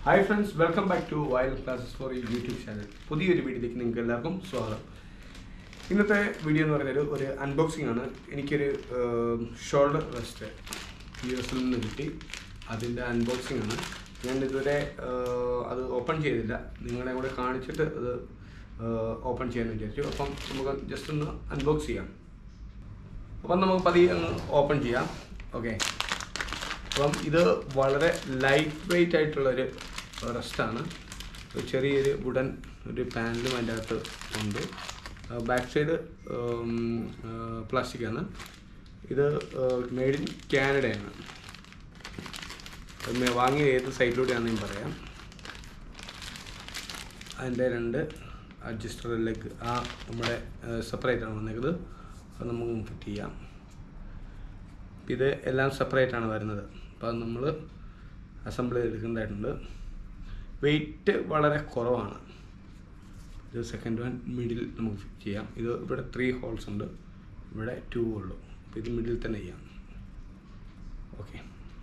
hi friends welcome back to wild classes for YouTube channel പുതിയൊരു വീഡിയോയിലേക്ക് നിങ്ങൾക്ക് എല്ലാവർക്കും സ്വാഗതം ഇന്നത്തെ വീഡിയോ എന്ന് പറയുന്നത് ഒരു അൺബോക്സിംഗ് ആണ് എനിക്കൊരു ഷോൾഡർ റെസ്റ്റ് യു എസിൽ നിന്ന് കിട്ടി അതിൻ്റെ അൺബോക്സിംഗ് ആണ് ഞാൻ ഇതുവരെ ഏഹ്, അത് ഓപ്പൺ ചെയ്തില്ല നിങ്ങളെ കൂടെ കാണിച്ചിട്ട് അത് ഓപ്പൺ ചെയ്യാൻ വിചാരിച്ചു അപ്പം നമുക്ക് ജസ്റ്റ് ഒന്ന് അൺബോക്സ് ചെയ്യാം അപ്പം നമുക്ക് പതിയെ അങ്ങ് ഓപ്പൺ ചെയ്യാം ഓക്കെ അപ്പം ഇത് വളരെ ലൈറ്റ് വെയിറ്റ് ആയിട്ടുള്ളൊരു റെസ്റ്റാണ് ഒരു ചെറിയൊരു വുഡൻ ഒരു പാനലും അതിൻ്റെ അകത്ത് ഉണ്ട് ബാക്ക് സൈഡ് പ്ലാസ്റ്റിക് ആണ് ഇത് മെയ്ഡ് ഇൻ കാനഡയാണ് അത് മേ- വാങ്ങിയ ഏത് സൈറ്റിലൂടെയാണെന്ന് ഞാൻ പറയാം അതിൻ്റെ രണ്ട് അഡ്ജസ്റ്റർ ലെഗ് ആ നമ്മുടെ സെപ്പറേറ്റ് ആണ് വന്നേക്കുന്നത് അത് നമുക്ക് ഫിറ്റ് ചെയ്യാം ഇത് എല്ലാം സെപ്പറേറ്റ് ആണ് വരുന്നത് അപ്പോൾ അത് നമ്മൾ അസംബിൾ ചെയ്തെടുക്കേണ്ടതായിട്ടുണ്ട് വെയിറ്റ് വളരെ കുറവാണ് ഇത് സെക്കൻഡ് വൺ മിഡിൽ നമുക്ക് ഫിറ്റ് ചെയ്യാം ഇത് ഇവിടെ ത്രീ ഹോൾസ് ഉണ്ട് ഇവിടെ ടു ഉള്ളൂ അപ്പോൾ ഇത് മിഡിൽ തന്നെ ചെയ്യാം ഓക്കെ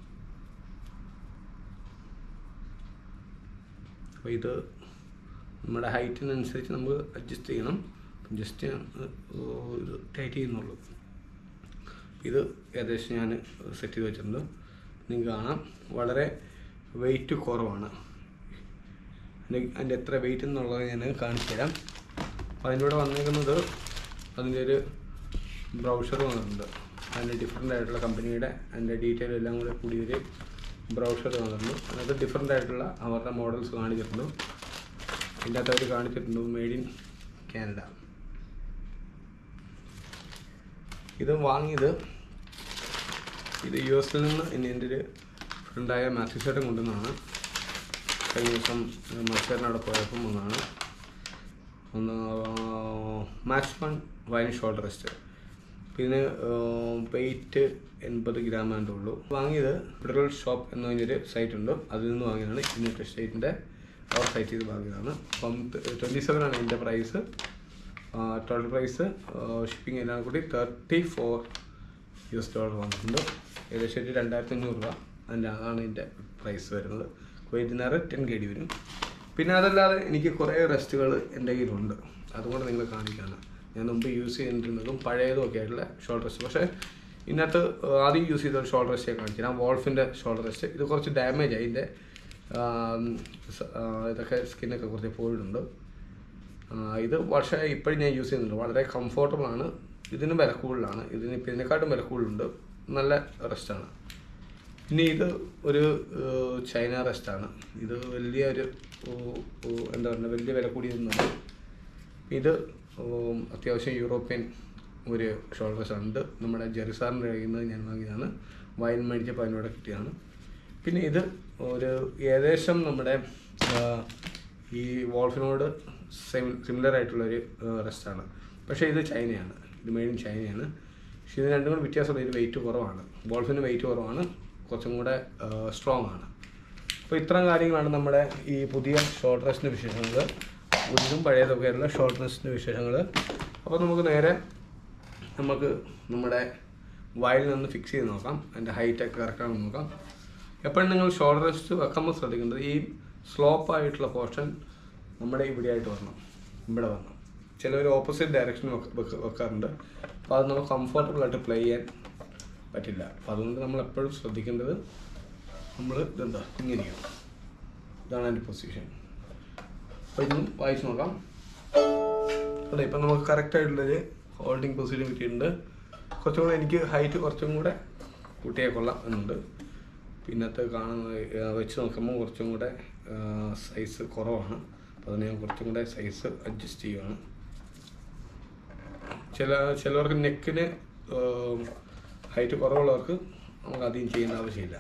അപ്പോൾ ഇത് നമ്മുടെ ഹൈറ്റിനനുസരിച്ച് നമുക്ക് അഡ്ജസ്റ്റ് ചെയ്യണം ജസ്റ്റ് ഇത് ടൈറ്റ് ചെയ്യുന്നുള്ളൂ ഇത് ഏകദേശം ഞാൻ സെറ്റ് ചെയ്ത് വെച്ചിട്ടുണ്ട് നിങ്ങൾക്ക് കാണാം വളരെ വെയിറ്റ് കുറവാണ് അതിൻ്റെ അതിൻ്റെ എത്ര വെയിറ്റ് എന്നുള്ളത് ഞാൻ കാണിച്ചു തരാം അപ്പോൾ അതിൻ്റെ കൂടെ വന്നിരിക്കുന്നത് അതിൻ്റെ ഒരു ബ്രൗഷർ വന്നിട്ടുണ്ട് അതിൻ്റെ ഡിഫറെൻ്റ് ആയിട്ടുള്ള കമ്പനിയുടെ അതിൻ്റെ ഡീറ്റെയിൽ എല്ലാം കൂടെ കൂടി ഒരു ബ്രൗഷർ വന്നിട്ടുണ്ട് അതിനകത്ത് ഡിഫറെൻ്റ് ആയിട്ടുള്ള അവരുടെ മോഡൽസ് കാണിച്ചിട്ടുണ്ട് ഇതിൻ്റെ അകത്ത് അവർ കാണിച്ചിട്ടുണ്ട് മെയ്ഡ് ഇൻ കാനഡ ഇത് വാങ്ങിയത് ഇത് യു എസിൽ നിന്ന് ഇനി എൻ്റെ ഒരു ഫ്രണ്ടായ മാത്യു ചേട്ടൻ കൊണ്ടുവന്നതാണ് കഴിഞ്ഞ ദിവസം മത്സരം അവിടെ പോയപ്പം ഒന്നാണ് ഒന്ന് match one wine shoulder rest പിന്നെ വെയിറ്റ് എൺപത് ഗ്രാം ആണ്ടേ ഉള്ളൂ വാങ്ങിയത് ഫെഡറൽ ഷോപ്പ് എന്ന് പറഞ്ഞൊരു സൈറ്റ് ഉണ്ട് അതിൽ നിന്ന് വാങ്ങിയതാണ് യുണൈറ്റഡ് സ്റ്റേറ്റിൻ്റെ അവർ സൈറ്റ് ചെയ്ത് വാങ്ങിയതാണ് അപ്പം ട്വൻറ്റി സെവൻ ആണ് ഇതിൻ്റെ പ്രൈസ് ടോട്ടൽ പ്രൈസ് ഷിപ്പിംഗ് എല്ലാം കൂടി thirty four U S dollar വന്നിട്ടുണ്ട് ഏകദേശം ഒരു രണ്ടായിരത്തി അഞ്ഞൂറ് രൂപ അതിൻ്റെ അതാണ് ഇതിൻ്റെ പ്രൈസ് വരുന്നത് വൈകുന്നേരം ടെൻ കെ ഡി വരും പിന്നെ അതല്ലാതെ എനിക്ക് കുറേ റെസ്റ്റുകൾ എൻ്റെ കയ്യിലുണ്ട് അതുകൊണ്ട് നിങ്ങൾ കാണിക്കാണ് ഞാൻ മുമ്പ് യൂസ് ചെയ്തിരുന്നതും പഴയതും ഒക്കെ ആയിട്ടുള്ള ഷോൾഡർ റെസ്റ്റ് പക്ഷേ ഇതിനകത്ത് ആദ്യം യൂസ് ചെയ്ത ഷോൾഡർ റെസ്റ്റ് ഞാൻ കാണിച്ചു ഞാൻ വോൾഫിൻ്റെ ഷോൾഡർ റെസ്റ്റ് ഇത് കുറച്ച് ഡാമേജ് ആയി ഇതിൻ്റെ ഇതൊക്കെ സ്കിന്നൊക്കെ കുറച്ച് പോയിട്ടുണ്ട് ആ, ഇത് പക്ഷേ ഇപ്പോഴും ഞാൻ യൂസ് ചെയ്യുന്നുണ്ട് വളരെ കംഫോർട്ടബിൾ ആണ് ഇതിന് വില കൂടുതലാണ് ഇതിന് ഇപ്പം ഇതിനെക്കാട്ടും വില കൂടുതലുണ്ട് നല്ല റെസ്റ്റാണ് ഇനി ഇത് ഒരു ഏഹ്, ചൈന റെസ്റ്റാണ് ഇത് വലിയ ഒരു ഓ- ഓ- എന്താ പറയുക വലിയ വില കൂടിയതൊന്നുമല്ല ഇത് ഉം, അത്യാവശ്യം യൂറോപ്യൻ ഒരു ഷോൾഡർ റെസ്റ്റ് ഉണ്ട് നമ്മുടെ ജെറിസാറിൻ്റെ കയ്യിൽ നിന്ന് ഞാൻ വാങ്ങിയതാണ് വൈൻ മേടിച്ചപ്പോൾ അതിനോട് കിട്ടിയതാണ് പിന്നെ ഇത് ഒരു ഏകദേശം നമ്മുടെ ആ, ഈ വോൾഫിനോട് സിമിലർ ആയിട്ടുള്ളൊരു റെസ്റ്റാണ് പക്ഷേ ഇത് ചൈനയാണ് ഇത് മെയ്ഡ് ഇൻ ചൈനയാണ് പക്ഷേ ഇത് രണ്ടും കൂടെ വ്യത്യാസമുള്ള ഇത് വെയിറ്റ് കുറവാണ് വോൾഫിന് വെയിറ്റ് കുറവാണ് കുറച്ചും കൂടെ സ്ട്രോങ് ആണ് അപ്പോൾ ഇത്തരം കാര്യങ്ങളാണ് നമ്മുടെ ഈ പുതിയ ഷോർട്ട് റെസ്റ്റിൻ്റെ വിശേഷങ്ങൾ പുതിയതും പഴയതൊക്കെയുള്ള ഷോർട്ട് റെസ്റ്റിൻ്റെ വിശേഷങ്ങൾ അപ്പോൾ നമുക്ക് നേരെ നമുക്ക് നമ്മുടെ വയലിൽ നിന്ന് ഫിക്സ് ചെയ്ത് നോക്കാം അതിൻ്റെ ഹൈറ്റൊക്കെ കറക്റ്റാണെന്ന് നോക്കാം എപ്പോഴും നിങ്ങൾ ഷോൾഡർ റെസ്റ്റ് വെക്കുമ്പോൾ ശ്രദ്ധിക്കേണ്ടത് ഈ സ്ലോപ്പ് ആയിട്ടുള്ള പോർഷൻ നമ്മുടെ ഇവിടെ ആയിട്ട് വരണം ഇവിടെ വരണം ചിലവർ ഓപ്പോസിറ്റ് ഡയറക്ഷൻ വെക്കാറുണ്ട് അപ്പോൾ അത് നമുക്ക് കംഫർട്ടബിൾ ആയിട്ട് പ്ലേ ചെയ്യാൻ പറ്റില്ല അപ്പോൾ അതുകൊണ്ട് നമ്മൾ എപ്പോഴും ശ്രദ്ധിക്കേണ്ടത് നമ്മൾ ഇതെന്താ ഇങ്ങനെയാണ് ഇതാണ് എൻ്റെ പൊസിഷൻ അപ്പോൾ ഇതും വായിച്ച് നോക്കാം അതെ ഇപ്പം നമുക്ക് കറക്റ്റ് ആയിട്ടുള്ളൊരു ഹോൾഡിംഗ് പൊസിഷൻ കിട്ടിയിട്ടുണ്ട് കുറച്ചും കൂടെ എനിക്ക് ഹൈറ്റ് കുറച്ചും കൂടെ കൂട്ടിയാൽ കൊള്ളാം എന്നുണ്ട് പിന്നത്തെ കാണുന്ന ആ, വെച്ച് നോക്കുമ്പോൾ കുറച്ചും കൂടെ സൈസ് കുറവാണ് അപ്പോൾ അതിന് ഞാൻ കുറച്ചും കൂടെ സൈസ് അഡ്ജസ്റ്റ് ചെയ്യുവാണ് ചില ചിലവർക്ക് നെക്കിന് ഹൈറ്റ് കുറവുള്ളവർക്ക് നമുക്ക് അധികം ചെയ്യേണ്ട ആവശ്യമില്ല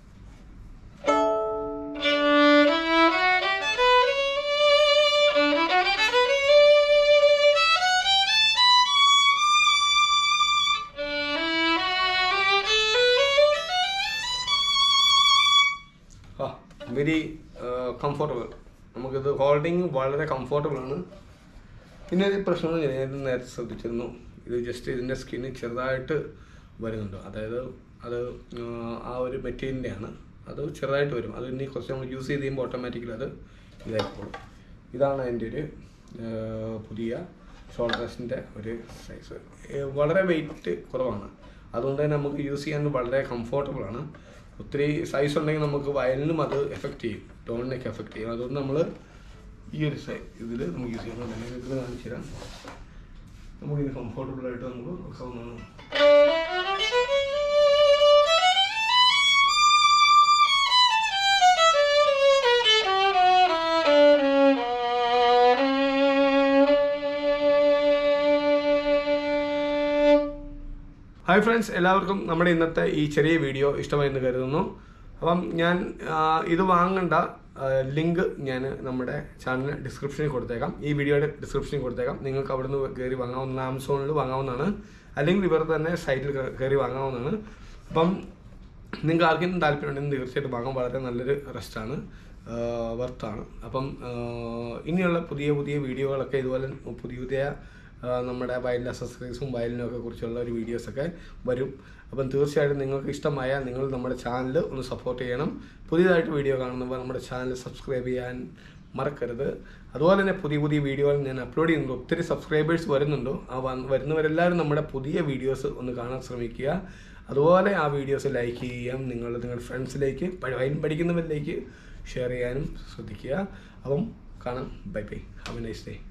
ആ വെരി കംഫർട്ടബിൾ നമുക്കിത് ഹോൾഡിങ് വളരെ കംഫർട്ടബിൾ ആണ് പിന്നെ ഒരു പ്രശ്നം എന്ന് വെച്ചാൽ ഞാൻ ഇത് നേരത്തെ ശ്രദ്ധിച്ചിരുന്നു ഇത് ജസ്റ്റ് ഇതിൻ്റെ സ്കിന്ന് ചെറുതായിട്ട് വരുന്നുണ്ട് അതായത് അത് ആ, ആ ഒരു മെറ്റീരിയലിൻ്റെയാണ് അത് ചെറുതായിട്ട് വരും അത് ഇനി കുറച്ച് നമ്മൾ യൂസ് ചെയ്ത് കഴിയുമ്പോൾ ഓട്ടോമാറ്റിക്കലി അത് ഇതായിക്കോളും ഇതാണ് അതിൻ്റെ ഒരു ആ, പുതിയ ഷോൾഡേഴ്സിൻ്റെ ഒരു സൈസ് വളരെ വെയിറ്റ് കുറവാണ് അതുകൊണ്ട് തന്നെ നമുക്ക് യൂസ് ചെയ്യാൻ വളരെ കംഫർട്ടബിൾ ആണ് ഒത്തിരി സൈസ് ഉണ്ടെങ്കിൽ നമുക്ക് വയലിനും അത് എഫക്റ്റ് ചെയ്യും ടോണിനൊക്കെ എഫക്റ്റ് ചെയ്യും അതുകൊണ്ട് നമ്മൾ ഈ ഒരു സൈ ഇതിൽ നമുക്ക് യൂസ് ചെയ്യാൻ നിങ്ങൾക്ക് കാണിച്ചു തരാം നമുക്കിത് കംഫർട്ടബിൾ ആയിട്ട് നമുക്ക് നോക്കാവുന്നതാണ് ഹായ് ഫ്രണ്ട്സ് എല്ലാവർക്കും നമ്മുടെ ഇന്നത്തെ ഈ ചെറിയ വീഡിയോ ഇഷ്ടമായെന്ന് കരുതുന്നു അപ്പം ഞാൻ ആ, ഇത് വാങ്ങേണ്ട ലിങ്ക് ഞാൻ നമ്മുടെ ചാനൽ ഡിസ്ക്രിപ്ഷനിൽ കൊടുത്തേക്കാം ഈ വീഡിയോയുടെ ഡിസ്ക്രിപ്ഷനിൽ കൊടുത്തേക്കാം നിങ്ങൾക്ക് അവിടെ നിന്ന് കയറി വാങ്ങാവുന്ന ആമസോണിൽ വാങ്ങാവുന്നതാണ് അല്ലെങ്കിൽ ഇവർ തന്നെ സൈറ്റിൽ കയറി വാങ്ങാവുന്നതാണ് അപ്പം നിങ്ങൾക്ക് ആർക്കെങ്കിലും താല്പര്യമുണ്ടെങ്കിൽ തീർച്ചയായിട്ടും വാങ്ങാൻ വളരെ നല്ലൊരു റെസ്റ്റാണ് വർത്താണ് അപ്പം ആ, ഇനിയുള്ള പുതിയ പുതിയ വീഡിയോകളൊക്കെ ഇതുപോലെ പുതിയ പുതിയ ആ, നമ്മുടെ വയലിൻ അസസറീസും വയലിനൊക്കെ കുറിച്ചുള്ള ഒരു വീഡിയോസൊക്കെ വരും അപ്പം തീർച്ചയായിട്ടും നിങ്ങൾക്ക് ഇഷ്ടമായാൽ നിങ്ങൾ നമ്മുടെ ചാനൽ ഒന്ന് സപ്പോർട്ട് ചെയ്യണം പുതിയതായിട്ട് വീഡിയോ കാണുന്നവർ നമ്മുടെ ചാനൽ സബ്സ്ക്രൈബ് ചെയ്യാൻ മറക്കരുത് അതുപോലെ തന്നെ പുതിയ പുതിയ വീഡിയോകൾ ഞാൻ അപ്ലോഡ് ചെയ്യുന്നുണ്ട് ഒത്തിരി സബ്സ്ക്രൈബേഴ്സ് വരുന്നുണ്ടോ ആ വന്ന് വരുന്നവരെല്ലാവരും നമ്മുടെ പുതിയ വീഡിയോസ് ഒന്ന് കാണാൻ ശ്രമിക്കുക അതുപോലെ ആ വീഡിയോസ് ലൈക്ക് ചെയ്യാം നിങ്ങൾ നിങ്ങളുടെ ഫ്രണ്ട്സിലേക്ക് വയലിൻ പഠിക്കുന്നവരിലേക്ക് ഷെയർ ചെയ്യാനും ശ്രദ്ധിക്കുക അപ്പം കാണാം bye bye have a nice day